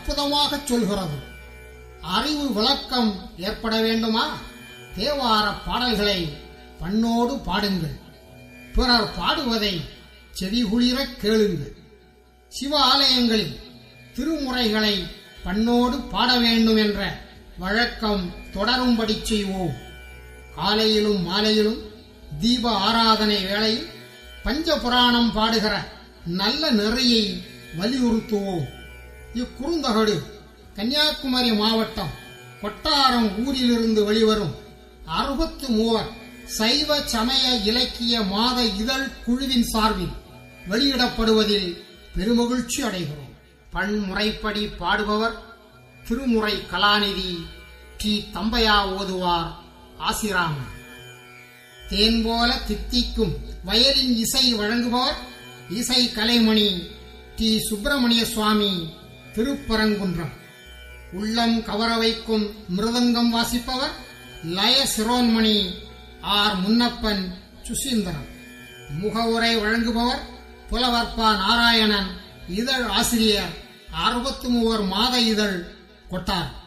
அற்புதமாகச் சொல்கிறது அறிவு விளக்கம் ஏற்பட வேண்டுமா தேவார பாடல்களை பண்ணோடு பாடுங்கள் பிறர் பாடுவதை செவிகுளிரக் கேளுங்கள் சிவ ஆலயங்களில் திருமுறைகளை பண்ணோடு பாட வேண்டும் என்ற வழக்கம் தொடரும்படி செய்வோம் காலையிலும் மாலையிலும் தீப ஆராதனை வேளையில் பஞ்ச புராணம் பாடுகிற நல்ல நெறியை வலியுறுத்துவோம் இக்குறுந்தகடு கன்னியாகுமரி மாவட்டம் கொட்டாரம் ஊரிலிருந்து வெளிவரும் அறுபத்து மூவர் சைவ சமய இலக்கிய மாத இதழ் குழுவின் சார்பில் வெளியிடப்படுவதில் பெருமகிழ்ச்சி அடைகிறோம் பன்முறைப்படி பாடுபவர் திருமுறை கலாநிதி டி தம்பையா ஓதுவார் ஆசிராமன் தேன் போல தித்திக்கும் வயலின் இசை வழங்குபவர் இசை கலைமணி டி சுப்பிரமணிய சுவாமி திருப்பரங்குன்றம் உள்ளம் கவர வைக்கும் மிருதங்கம் வாசிப்பவர் லய சிரோன்மணி ஆர் முன்னப்பன் சுசீந்திரன் முகவுரை வழங்குபவர் புலவர்பா நாராயணன் இதழ் ஆசிரியர் அறுபத்து மூவர் மாத இதழ் கொட்டார்